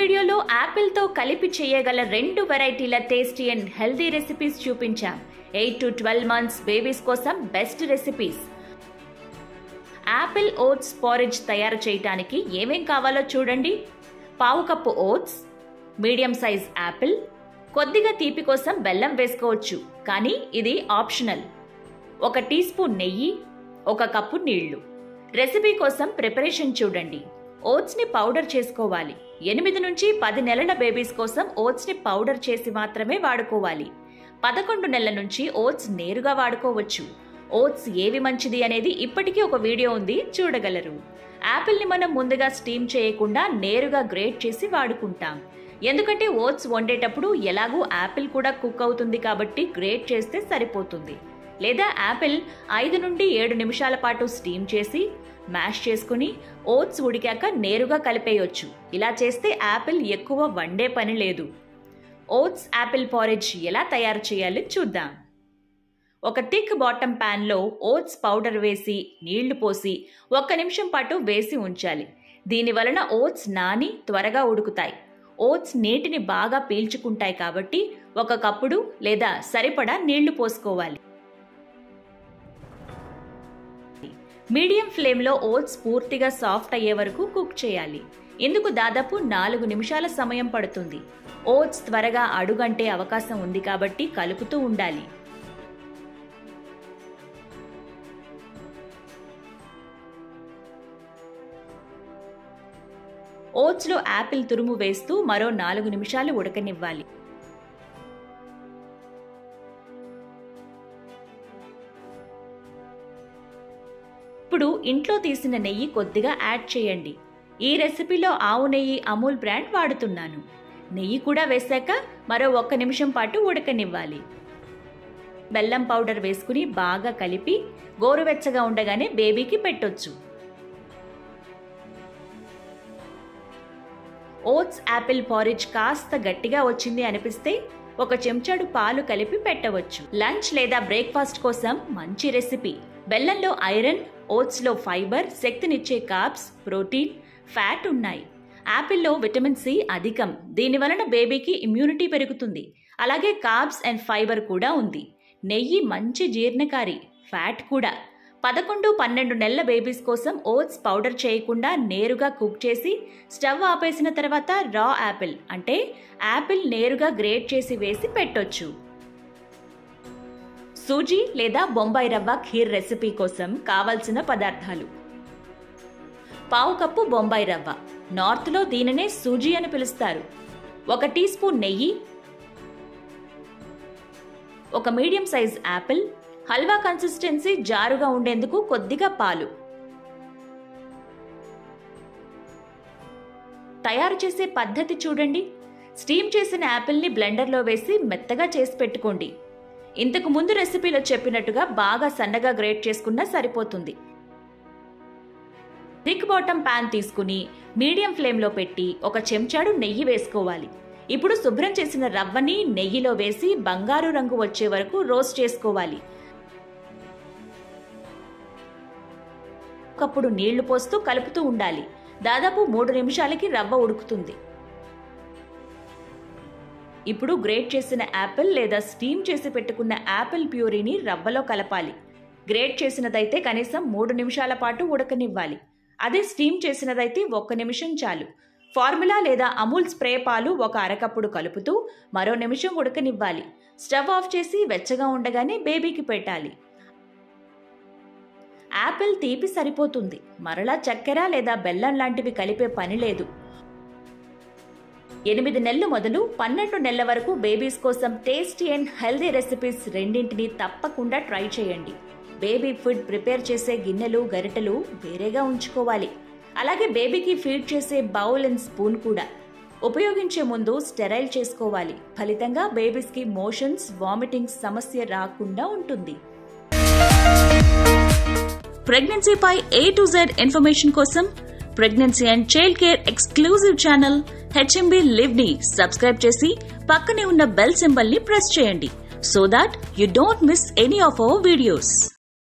వీడియోలో యాపిల్తో కలిపి చేయగల రెండు వెరైటీల టేస్టీ అండ్ హెల్దీ రెసిపీస్ చూపించాం eight to twelve months babies కోసం best recipes apple oats porridge తయారు చేయటానికి ఏమేం కావాలో చూడండి పావు cup oats medium size apple కొద్దిగా తీపి కోసం బెల్లం వేసుకోవచ్చు కానీ ఇది ఆప్షనల్ ఒక టీ స్పూన్ నెయ్యి ఒక కప్పు నీళ్లు రెసిపీ కోసం ప్రిపరేషన్ చూడండి ఓట్స్ని పౌడర్ చేసుకోవాలి ఎనిమిది నుంచి పది నెలల బేబీస్ కోసం ఓట్స్ని పౌడర్ చేసి మాత్రమే వాడుకోవాలి పదకొండు నెలల నుంచి ఓట్స్ నేరుగా వాడుకోవచ్చు ఓట్స్ ఏవి మంచిది అనేది ఇప్పటికీ ఒక వీడియో ఉంది చూడగలరు యాపిల్ని మనం ముందుగా స్టీమ్ చేయకుండా నేరుగా గ్రేట్ చేసి వాడుకుంటాం ఎందుకంటే ఓట్స్ వండేటప్పుడు ఎలాగూ యాపిల్ కూడా కుక్ అవుతుంది కాబట్టి గ్రేట్ చేస్తే సరిపోతుంది లేదా యాపిల్ ఐదు నుండి ఏడు నిమిషాల పాటు స్టీమ్ చేసి మ్యాష్ చేసుకుని ఓట్స్ ఉడికాక నేరుగా కలిపేయొచ్చు ఇలా చేస్తే యాపిల్ ఎక్కువ వండే పని లేదు ఓట్స్ యాపిల్ పారేజ్ ఎలా తయారు చేయాలో చూద్దాం ఒక థిక్ బాటమ్ ప్యాన్లో ఓట్స్ పౌడర్ వేసి నీళ్లు పోసి ఒక్క నిమిషం పాటు వేసి ఉంచాలి దీని వలన ఓట్స్ నాని త్వరగా ఉడుకుతాయి ఓట్స్ నీటిని బాగా పీల్చుకుంటాయి కాబట్టి ఒక కప్పుడు లేదా సరిపడా నీళ్లు పోసుకోవాలి మీడియం ఫ్లేమ్లో ఓట్స్ పూర్తిగా సాఫ్ట్ అయ్యే వరకు కుక్ చేయాలి ఇందుకు దాదాపు నాలుగు నిమిషాల సమయం పడుతుంది ఓట్స్ త్వరగా అడుగంటే అవకాశం ఉంది కాబట్టి కలుపుతూ ఉండాలి ఓట్స్లో యాపిల్ తురుము వేస్తూ మరో నాలుగు నిమిషాలు ఉడకనివ్వాలి ఇప్పుడు ఇంట్లో తీసిన నెయ్యి కొద్దిగా యాడ్ చేయండి ఈ రెసిపీలో ఆవు నెయ్యి అమూల్ బ్రాండ్ వాడుతున్నాను నెయ్యి కూడా వేశాక మరో ఒక్క నిమిషం పాటు ఉడకనివ్వాలి బెల్లం పౌడర్ వేసుకుని బాగా కలిపి గోరువెచ్చగా ఉండగానే బేబీకి పెట్టొచ్చు ఓట్స్ యాపిల్ పారిజ్ కాస్త గట్టిగా వచ్చింది అనిపిస్తే ఒక చెంచాడు పాలు కలిపి పెట్టవచ్చు లంచ్ లేదా బ్రేక్ఫాస్ట్ కోసం మంచి రెసిపీ బెల్లంలో ఐరన్ ఓట్స్లో ఫైబర్ శక్తినిచ్చే కార్బ్స్ ప్రోటీన్ ఫ్యాట్ ఉన్నాయి యాపిల్లో విటమిన్ సి అధికం దీని వలన బేబీకి ఇమ్యూనిటీ పెరుగుతుంది అలాగే కార్బ్స్ అండ్ ఫైబర్ కూడా ఉంది నెయ్యి మంచి జీర్ణకారి ఫ్యాట్ కూడా పదకొండు పన్నెండు నెలల బేబీస్ కోసం ఓట్స్ పౌడర్ చేయకుండా నేరుగా కుక్ చేసి స్టవ్ ఆపేసిన తర్వాత రా యాపిల్ అంటే యాపిల్ నేరుగా గ్రేట్ చేసి వేసి పెట్టొచ్చు సూజీ లేదా బొంబాయి రవ్వ ఖీర్ రెసిపీ కోసం కావలసిన పదార్థాలు పావు కప్పు బొంబాయి రవ్వ నార్త్లో దీనినే సూజీ అని పిలుస్తారు ఒక టీ స్పూన్ నెయ్యి ఒక medium size apple halwa consistency జారుగా ఉండేందుకు కొద్దిగా పాలు తయారు చేసే పద్ధతి చూడండి స్టీమ్ చేసిన యాపిల్ని బ్లెండర్లో వేసి మెత్తగా చేసి పెట్టుకోండి ఇంతకు ముందు రెసిపీలో చెప్పినట్టుగా బాగా సన్నగా గ్రేట్ చేసుకున్నా సరిపోతుంది థిక్ బాటమ్ ప్యాన్ తీసుకుని మీడియం ఫ్లేమ్లో పెట్టి ఒక చెంచాడు నెయ్యి వేసుకోవాలి ఇప్పుడు శుభ్రం చేసిన రవ్వని నెయ్యిలో వేసి బంగారు రంగు వచ్చే వరకు రోస్ట్ చేసుకోవాలి ఒకప్పుడు నీళ్లు పోస్తూ కలుపుతూ ఉండాలి దాదాపు మూడు నిమిషాలకి రవ్వ ఉడుకుతుంది ఇప్పుడు గ్రేట్ చేసిన యాపిల్ లేదా స్టీమ్ చేసి పెట్టుకున్న యాపిల్ ప్యూరీని రవ్వలో కలపాలి గ్రేట్ చేసినదైతే కనీసం మూడు నిమిషాల పాటు ఉడకనివ్వాలి అదే స్టీమ్ చేసినదైతే ఒక్క నిమిషం చాలు ఫార్ములా లేదా అమూల్ స్ప్రే పాలు ఒక అరకప్పుడు కలుపుతూ మరో నిమిషం ఉడకనివ్వాలి స్టవ్ ఆఫ్ చేసి వెచ్చగా ఉండగానే బేబీకి పెట్టాలి యాపిల్ తీపి సరిపోతుంది మరలా చక్కెర లేదా బెల్లం లాంటివి కలిపే పని లేదు ఎనిమిది నెలలు మొదలు పన్నెండు నెలల వరకు బేబీస్ కోసం టేస్టీ అండ్ హెల్దీ రెసిపీస్ రెండింటిని తప్పకుండా ట్రై చేయండి బేబీ ఫుడ్ ప్రిపేర్ చేసే గిన్నెలు గరిటెలు వేరేగా ఉంచుకోవాలి అలాగే బేబీకి ఫీడ్ చేసే బౌల్ అండ్ స్పూన్ కూడా ఉపయోగించే ముందు స్టెరైల్ చేసుకోవాలి ఫలితంగా బేబీస్కి మోషన్స్ వామిటింగ్స్ సమస్య రాకుండా ఉంటుంది ప్రెగ్నెన్సీపై ఏ టు జెడ్ ఇన్ఫర్మేషన్ కోసం pregnancy and child care exclusive channel HMB live ని సబ్స్క్రైబ్ చేసి పక్కనే ఉన్న బెల్ సింబల్ ని ప్రెస్ చేయండి so that you don't miss any of our videos